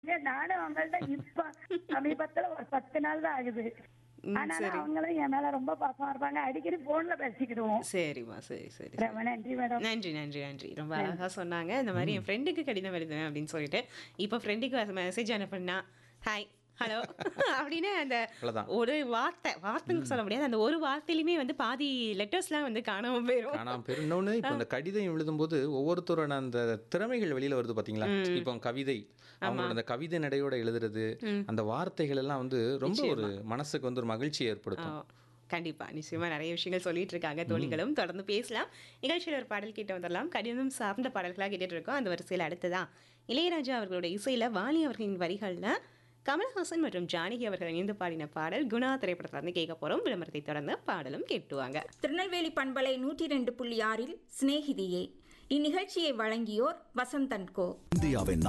ஏன் நானும் அவங்கள்ட்ட இப்ப சமீபத்துல ஒரு பத்து நாள் தான் ஆகுது ம், ஆனாலும் சரி. அவங்களும் என் மேல ரொம்ப பாசமா இருப்பாங்க அடிக்கடி போன்ல பேசிக்கிடுவோம் சரிம்மா சரி சரி சரி. ரொம்ப நன்றி மேடம் நன்றி நன்றி நன்றி ரொம்ப அழகா சொன்னாங்க இந்த மாதிரி என் ஃப்ரெண்டுக்கு கடிதம் எழுதுவேன் அப்படின்னு சொல்லிட்டு இப்போ ஃப்ரெண்டுக்கு மெசேஜ் அனுப்புனா ஹாய் ஹலோ அப்படின்னு அந்த அவ்வளவுதான். ஒரு வார்த்தை வார்த்தைன்னு சொல்ல முடியாது அந்த ஒரு வார்த்தையிலுமே வந்து பாதி லெட்டர்ஸ்லாம் வந்து காணாம போயிடும் ஆனால் பெரு இன்னொன்று இப்போ இந்த கடிதம் எழுதும்போது ஒவ்வொருத்தரோட அந்த திறமைகள் வெளியில வருது பாத்தீங்களா இப்போ கவிதை அவங்களோட அந்த கவிதை நடையோட எழுதுறது அந்த வார்த்தைகள் எல்லாம் வந்து ரொம்ப ஒரு மனசுக்கு வந்து ஒரு மகிழ்ச்சியை ஏற்படுத்தும் ஆ, கண்டிப்பா நிச்சயமா நிறைய விஷயங்கள் சொல்லிட்டு இருக்காங்க தோழிகளும் தொடர்ந்து பேசலாம் நிகழ்ச்சியில் ஒரு பாடல் கேட்டு வந்துடலாம் கடிதம் சார்ந்த பாடல்களாக கேட்டுட்டு இருக்கோம் அந்த வரிசையில் அடுத்ததான் இளையராஜா அவர்களோட இசையில வாலி அவர்களின் வரிகள்ல கமலஹாசன் மற்றும் ஜானகி அவர்கள் இணைந்து பாடின பாடல் குணா திரைப்படத்துல இருந்து கேட்க போறோம் விளம்பரத்தை தொடர்ந்து பாடலும் கேட்டுவாங்க திருநெல்வேலி பண்பலை நூற்றி ரெண்டு புள்ளி ஆறில் சிநேகிதியே இந்நிகழ்ச்சியை வழங்கியோர் வசந்தன் கோ இந்தியாவின்